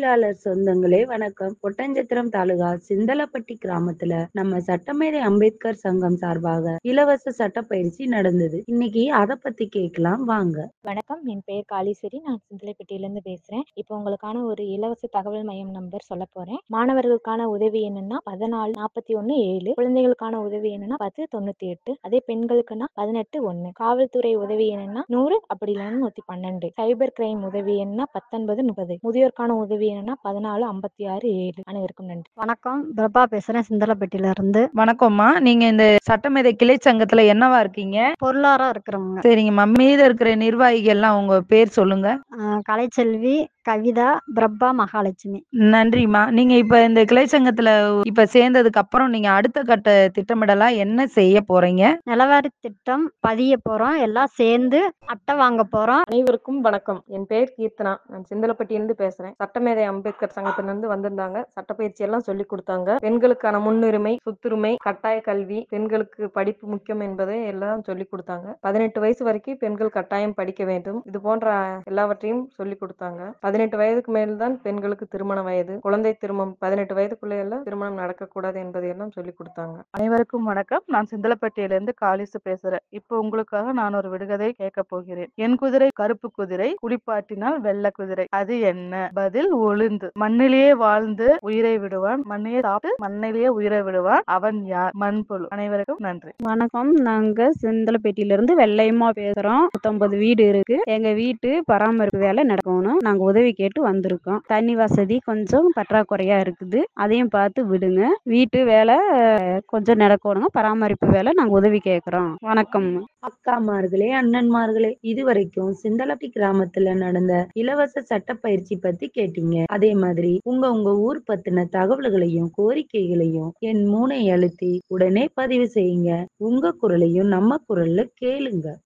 தொழிலாளர் சொந்தங்களே வணக்கம் ஒட்டஞ்சத்திரம் தாலுகா சிந்தலப்பட்டி கிராமத்துல நம்ம சட்டமேதை அம்பேத்கர் சங்கம் சார்பாக இலவச சட்டப்பயிற்சி நடந்தது இன்னைக்கு அத பத்தி கேட்கலாம் வாங்க வணக்கம் என் பெயர் காளீஸ்வரி நான் சிந்தலைப்பட்டியிலேருந்து பேசுகிறேன் இப்போ உங்களுக்கான ஒரு இலவச தகவல் மையம் நம்பர் சொல்ல போகிறேன் மாணவர்களுக்கான உதவி என்னன்னா பதினாலு நாற்பத்தி ஒன்று ஏழு குழந்தைகளுக்கான உதவி என்னன்னா பத்து தொண்ணூற்றி எட்டு அதே பெண்களுக்குன்னா பதினெட்டு ஒன்று காவல்துறை உதவி என்னன்னா நூறு அப்படி இல்லைன்னா நூற்றி பன்னெண்டு சைபர் கிரைம் உதவி என்னன்னா பத்தொன்பது முப்பது முதியோர்க்கான உதவி என்னன்னா பதினாலு ஐம்பத்தி ஆறு ஏழு அனைவருக்கும் நன்றி வணக்கம் பிரபா பேசுறேன் சிந்தலப்பட்டியில இருந்து வணக்கம்மா நீங்க இந்த சட்டமேதை கிளை சங்கத்துல என்னவா இருக்கீங்க பொருளாரா இருக்கிறவங்க சரிங்கம்மா மீத இருக்கிற நிர்வாகிகள் எல்லாம் உங்க பேர் சொல்லுங்க ஆஹ் கலைச்செல்வி கவிதா பிரபா மகாலட்சுமி நன்றிம்மா நீங்க இப்ப இந்த கிளை சங்கத்துல இப்ப சேர்ந்ததுக்கு அப்புறம் நீங்க அடுத்த கட்ட திட்டமிடலா என்ன செய்ய போறீங்க நிலவாரி திட்டம் பதிய போறோம் எல்லாம் சேர்ந்து அட்டை வாங்க போறோம் அனைவருக்கும் வணக்கம் என் பெயர் கீர்த்தனா நான் சிந்தலப்பட்டியிலிருந்து பேசுறேன் சட்டமேதை அம்பேத்கர் சங்கத்திலிருந்து வந்திருந்தாங்க சட்டப்பயிற்சி எல்லாம் சொல்லி கொடுத்தாங்க பெண்களுக்கான முன்னுரிமை சொத்துரிமை கட்டாய கல்வி பெண்களுக்கு படிப்பு முக்கியம் என்பதை எல்லாம் சொல்லி கொடுத்தாங்க பதினெட்டு வயசு வரைக்கும் பெண்கள் கட்டாயம் படிக்க வேண்டும் இது போன்ற எல்லாவற்றையும் சொல்லி கொடுத்தாங்க பதினெட்டு வயதுக்கு மேல்தான் பெண்களுக்கு திருமண வயது குழந்தை திருமணம் பதினெட்டு வயதுக்குள்ளே எல்லாம் திருமணம் நடக்கக்கூடாது என்பதையெல்லாம் சொல்லி கொடுத்தாங்க அனைவருக்கும் வணக்கம் நான் சிந்தலப்பட்டியிலிருந்து காலிசு பேசுறேன் இப்போ உங்களுக்காக நான் ஒரு விடுகதை கேட்க போகிறேன் என் குதிரை கருப்பு குதிரை குளிப்பாட்டினால் வெள்ளை குதிரை அது என்ன பதில் ஒளிந்து மண்ணிலேயே வாழ்ந்து உயிரை விடுவான் மண்ணையே சாப்பிட்டு மண்ணிலேயே உயிரை விடுவான் அவன் யார் மண்புழு அனைவருக்கும் நன்றி வணக்கம் நாங்க செந்தலப்பேட்டியில இருந்து வெள்ளையம்மா பேசுறோம் பத்தொன்பது வீடு இருக்கு எங்க வீட்டு பராமரிப்பு வேலை நடக்கணும் நாங்க உதவி கேட்டு வந்திருக்கோம் தண்ணி வசதி கொஞ்சம் பற்றாக்குறையா இருக்குது அதையும் பார்த்து விடுங்க வீட்டு வேலை அஹ், கொஞ்சம் நடக்கணுங்க பராமரிப்பு வேலை நாங்க உதவி கேட்கறோம் வணக்கம் அக்காமார்களே அண்ணன்மார்களே இதுவரைக்கும் சிந்தலப்பட்டி கிராமத்துல நடந்த இலவச சட்டப்பயிற்சி பத்தி கேட்டீங்க அதே மாதிரி உங்க உங்க ஊர் பத்தின தகவல்களையும் கோரிக்கைகளையும் என் மூனை அழுத்தி உடனே பதிவு செய்யுங்க உங்க குரலையும் நம்ம குரல்ல கேளுங்க